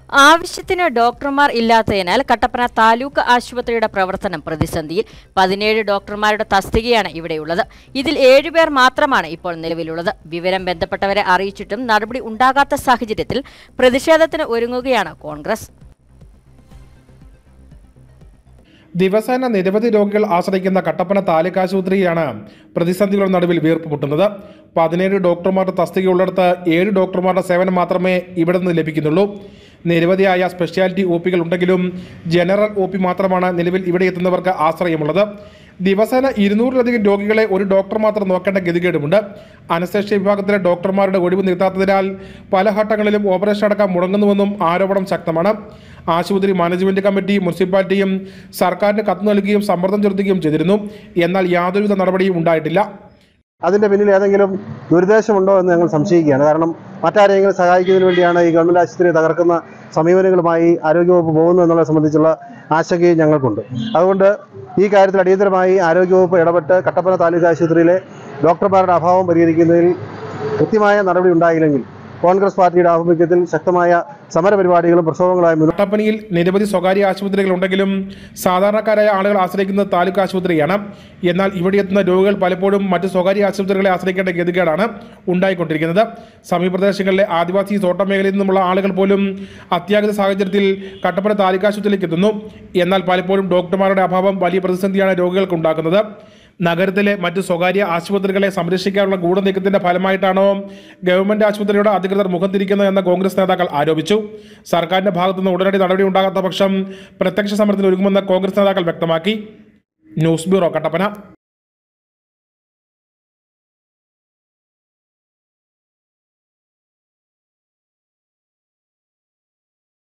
ആവശ്യത്തിന് ഡോക്ടർമാർ ഇല്ലാത്തതിനാൽ കട്ടപ്പന താലൂക്ക് ആശുപത്രിയുടെ പ്രവർത്തനം പ്രതിസന്ധിയിൽ പതിനേഴ് ഡോക്ടർമാരുടെ തസ്തികയാണ് ഇവിടെയുള്ളത് ഇതിൽ ഏഴുപേർ മാത്രമാണ് ഇപ്പോൾ നിലവിലുള്ളത് വിവരം ബന്ധപ്പെട്ടവരെ അറിയിച്ചിട്ടും നടപടി ഉണ്ടാകാത്ത സാഹചര്യത്തിൽ പ്രതിഷേധത്തിന് ഒരുങ്ങുകയാണ് കോൺഗ്രസ് ദിവസേന നിരവധി രോഗികൾ ആശ്രയിക്കുന്ന കട്ടപ്പന താലൂക്ക് ആശുപത്രിയാണ് പ്രതിസന്ധികളുടെ നടുവിൽ വീർപ്പ് മുട്ടുന്നത് പതിനേഴ് ഡോക്ടർമാരുടെ തസ്തികയുള്ളിടത്ത് ഏഴ് ഡോക്ടർമാരുടെ സേവനം മാത്രമേ ഇവിടെ നിന്ന് ലഭിക്കുന്നുള്ളൂ നിരവധിയായ സ്പെഷ്യാലിറ്റി ഒ പികൾ ഉണ്ടെങ്കിലും ജനറൽ ഒ പി മാത്രമാണ് നിലവിൽ ഇവിടെ എത്തുന്നവർക്ക് ആശ്രയമുള്ളത് ദിവസേന ഇരുന്നൂറിലധികം രോഗികളെ ഒരു ഡോക്ടർ മാത്രം നോക്കേണ്ട ഗതികേടുമുണ്ട് അനസ്തേഷ്യ വിഭാഗത്തിലെ ഡോക്ടർമാരുടെ ഒഴിവ് നിർത്താത്തതിനാൽ പല ഘട്ടങ്ങളിലും ഓപ്പറേഷൻ അടക്കം മുടങ്ങുന്നുവെന്നും ആരോപണം ശക്തമാണ് ആശുപത്രി മാനേജ്മെന്റ് കമ്മിറ്റി മുനിസിപ്പാലിറ്റിയും സർക്കാരിന് കത്ത് നൽകുകയും സമ്മർദ്ദം ചെലുത്തുകയും ചെയ്തിരുന്നു എന്നാൽ യാതൊരുവിധ നടപടിയും ഉണ്ടായിട്ടില്ല അതിന്റെ പിന്നിൽ ഏതെങ്കിലും ദുരുദ്ദേശമുണ്ടോ എന്ന് ഞങ്ങൾ സംശയിക്കുകയാണ് കാരണം മറ്റാരെങ്കിലും സഹായിക്കുന്നതിന് വേണ്ടിയാണ് ഈ ഗവൺമെന്റ് ആശുപത്രിയെ തകർക്കുന്ന സമീപനങ്ങളുമായി ആരോഗ്യവകുപ്പ് പോകുന്നു എന്നുള്ളത് സംബന്ധിച്ചുള്ള ആശങ്കയും ഞങ്ങൾക്കുണ്ട് അതുകൊണ്ട് ഈ കാര്യത്തിൽ അടിയന്തരമായി ആരോഗ്യവകുപ്പ് ഇടപെട്ട് കട്ടപ്പന താലൂക്ക് ആശുപത്രിയിലെ ഡോക്ടർമാരുടെ അഭാവം പരിഹരിക്കുന്നതിൽ കൃത്യമായ നടപടി ഉണ്ടായില്ലെങ്കിൽ കോൺഗ്രസ് പാർട്ടിയുടെ ആഭിമുഖ്യത്തിൽ ശക്തമായ സമരപരിപാടികളും പ്രക്ഷോഭങ്ങളായി മുന്നോട്ട് കട്ടപ്പനയിൽ നിരവധി സ്വകാര്യ ആശുപത്രികൾ ഉണ്ടെങ്കിലും സാധാരണക്കാരായ ആളുകൾ ആശ്രയിക്കുന്നത് താലൂക്ക് ആശുപത്രിയാണ് എന്നാൽ ഇവിടെ എത്തുന്ന രോഗികൾ പലപ്പോഴും മറ്റ് സ്വകാര്യ ആശുപത്രികളെ ആശ്രയിക്കേണ്ട ഗതികേടാണ് ഉണ്ടായിക്കൊണ്ടിരിക്കുന്നത് സമീപപ്രദേശങ്ങളിലെ ആദിവാസി തോട്ടം മേഖലയിൽ നിന്നുമുള്ള ആളുകൾ പോലും അത്യാഹിത സാഹചര്യത്തിൽ കട്ടപ്പന താലൂക്ക് ആശുപത്രിയിലേക്ക് എത്തുന്നു എന്നാൽ പലപ്പോഴും ഡോക്ടർമാരുടെ അഭാവം വലിയ പ്രതിസന്ധിയാണ് രോഗികൾക്ക് ഉണ്ടാക്കുന്നത് നഗരത്തിലെ മറ്റ് സ്വകാര്യ ആശുപത്രികളെ സംരക്ഷിക്കാനുള്ള ഗൂഢനീക്കത്തിന്റെ ഫലമായിട്ടാണോ ഗവൺമെന്റ് ആശുപത്രിയുടെ അധികൃതർ മുഖം തിരിക്കുന്നതെന്ന് കോൺഗ്രസ് നേതാക്കൾ ആരോപിച്ചു സർക്കാരിന്റെ ഭാഗത്തുനിന്ന് ഉടനടി നടപടി ഉണ്ടാകാത്ത പക്ഷം പ്രത്യക്ഷ സമരത്തിന് ഒരുങ്ങുമെന്ന് കോൺഗ്രസ് നേതാക്കൾ വ്യക്തമാക്കി ന്യൂസ് ബ്യൂറോ കട്ടപ്പന